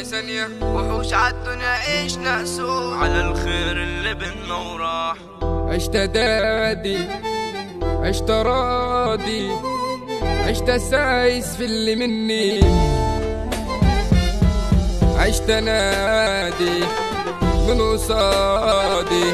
كل ثانية وحوش عالدنيا عيشنا سوء على الخير اللي بينا وراح عشت دادي عشت راضي عشت سايس في اللي مني عشت نادي من قصادي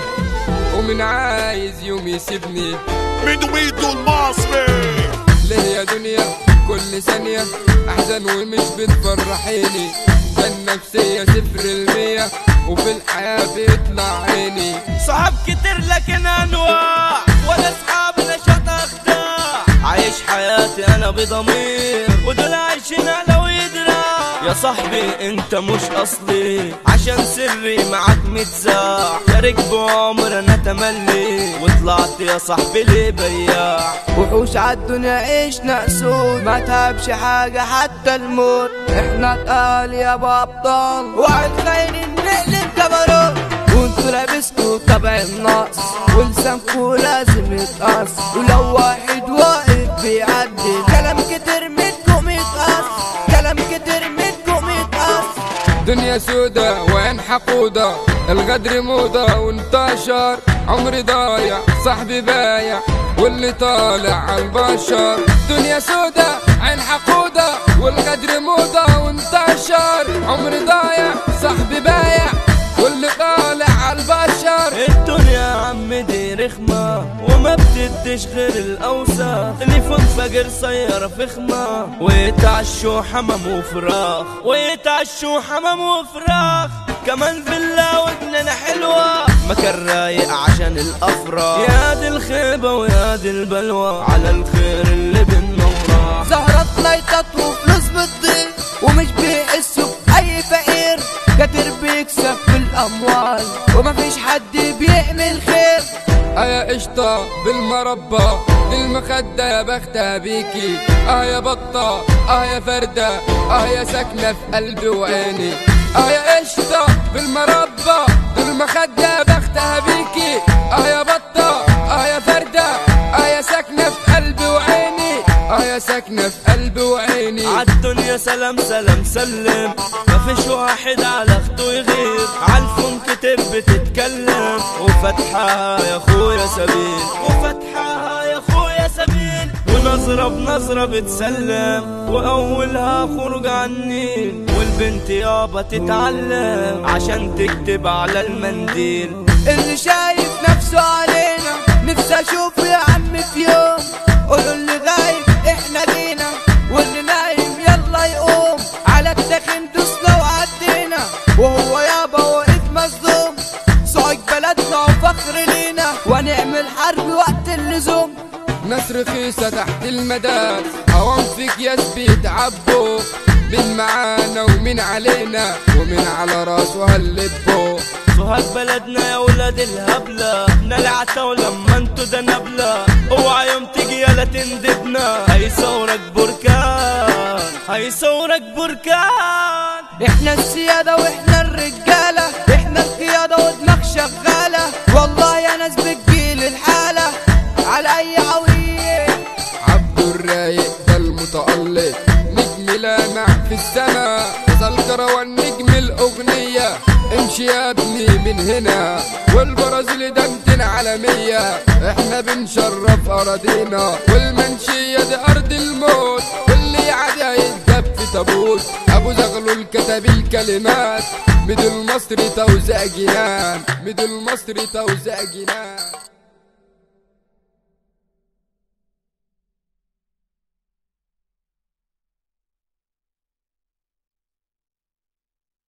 ومن عايز يوم يسيبني ميدو ميدو المصري ليه يا دنيا كل ثانية أحزن ومش بتفرحيني كان نفسية صفر المية وفي الحياة بيطلع عيني صحاب كتير لكن انواع ولا اصحاب نشاط اخداع عايش حياتي انا بضمير ودول عايشين لو يدرى يا صاحبي انت مش اصلي عشان سري معاك متزاع شارك بعمر انا تملي وطلعت يا صاحبي ليه بياع وحوش عالدنيا عيشنا سود ما تهبش حاجة حتى الموت احنا اتقال يا ابطال وعد خاينين نقلب كبروت وانتوا لابسكوا تبع النقص ولسانكوا لازم يتقص ولو واحد واقف بيعدي كلام كتير منكم يتقص كلام كتير منكم يتقص دنيا سودا وين حقودة الغدر موضة وانتشر عمري ضايع صاحبي بايع واللي طالع عالبشر دنيا سودا عين حقودة والغدر موضة وانتشر عمري ضايع صاحبي بايع واللي طالع عالبشر الدنيا يا عم دي رخمة وما بتديش غير الأوساخ تليفون فجر سيارة فخمة ويتعشوا حمام وفراخ ويتعشوا حمام وفراخ كمان فيلا وجننا حلوة مكان رايق عشان الأفراح يا دي الخيبة ويا دي البلوى على الخير اللي بينا وراح زهرات لايتات وفلوس بتضيع ومش بيحسوا بأي فقير كتير بيكسب في الأموال ومفيش حد بيعمل خير اه يا قشطة بالمربى دي المخدة يا بختها بيكي اه يا بطة اه يا فردة اه يا ساكنة في قلبي وعيني اه يا قشطة بالمربى دي المخدة يا بختها بيكي اه يا بطة اه يا فردة اه يا ساكنة في قلبي وعيني اه يا ساكنة في قلبي وعيني عالدنيا سلام سلام سلم مفيش واحد على اخته يغير عالفون كتير بتتكلم وفتحها يا اخويا سبيل وفتحها يا اخويا سبيل ونظرة بنظرة بتسلم واولها خروج عن النيل والبنت يابا تتعلم عشان تكتب على المنديل اللي شايف نفسه علينا نفسي اشوفه يا عم في يوم قولوا اللي غايب احنا جينا واللي نايم يلا يقوم على التخن دوسنا وعدينا وهو يابا واقف مصدوم صعق بلدنا وفخر لينا ونعمل حرب وقت اللزوم ناس رخيصة تحت المدار هوام فيك يا بيتعبوا من معانا ومن علينا ومن على راسه هاللبو سوهاج بلدنا يا ولاد الهبلة نلعتا ولما انتو ده نبلة اوعى يوم تيجي يلا تندبنا هيصورك بركان هيصورك بركان احنا السيادة واحنا الرجالة احنا القيادة ودماغ شغالة والله يا ناس بتجيل الحالة على اي عوية عبد الرايق ده المتألق نجم لامع في السماء الكروان نجم الأغنية امشي يا ابني من هنا والبرازيل ده متين عالمية احنا بنشرف أراضينا والمنشية دي أرض الموت واللي يعدي هيتجاب في تابوت أبو زغلول كتب الكلمات ميدو المصري توزيع جنان ميدو المصري توزيع جنان